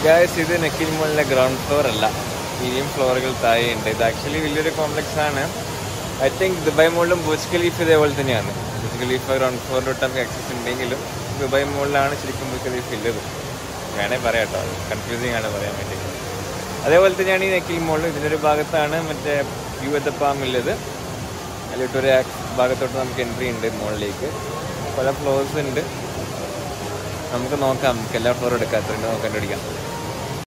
guys ഇത് നെക്കിൽ മോളിലെ ground floor അല്ല ഇനിയും ഫ്ലോറുകൾ താഴെയുണ്ട് ഇത് ആക്ച്വലി വലിയൊരു കോംപ്ലക്സ് ആണ് ഐ തിങ്ക് ദുബായ് മോളിലും ബുർജ് ഖലീഫ് ഇതേപോലെ തന്നെയാണ് ബുർജ് ഖലീഫ് ഗ്രൗണ്ട് ഫ്ലോറിലോട്ട് നമുക്ക് ആക്സസ് ഉണ്ടെങ്കിലും ദുബായ് മോളിലാണ് ശരിക്കും ബുർജ് ഖലീഫ് ഉള്ളത് വേണേ പറയാം കേട്ടോ കൺഫ്യൂസിങ് ആണ് പറയാൻ വേണ്ടി അതേപോലെ തന്നെയാണ് ഈ നെക്കിൽ മോളിൽ ഇതിൻ്റെ ഒരു ഭാഗത്താണ് മറ്റേ വ്യൂ അറ്റ് ദ പാം ഉള്ളത് അതിലോട്ടൊരു ഭാഗത്തോട്ട് നമുക്ക് എൻട്രി ഉണ്ട് മുകളിലേക്ക് പല ഫ്ലോർസ് ഉണ്ട് നമുക്ക് നോക്കാം നമുക്ക് എല്ലാ ഫ്ലോറും എടുക്കാം എത്ര നോക്കാൻ കണ്ടുപിടിക്കാം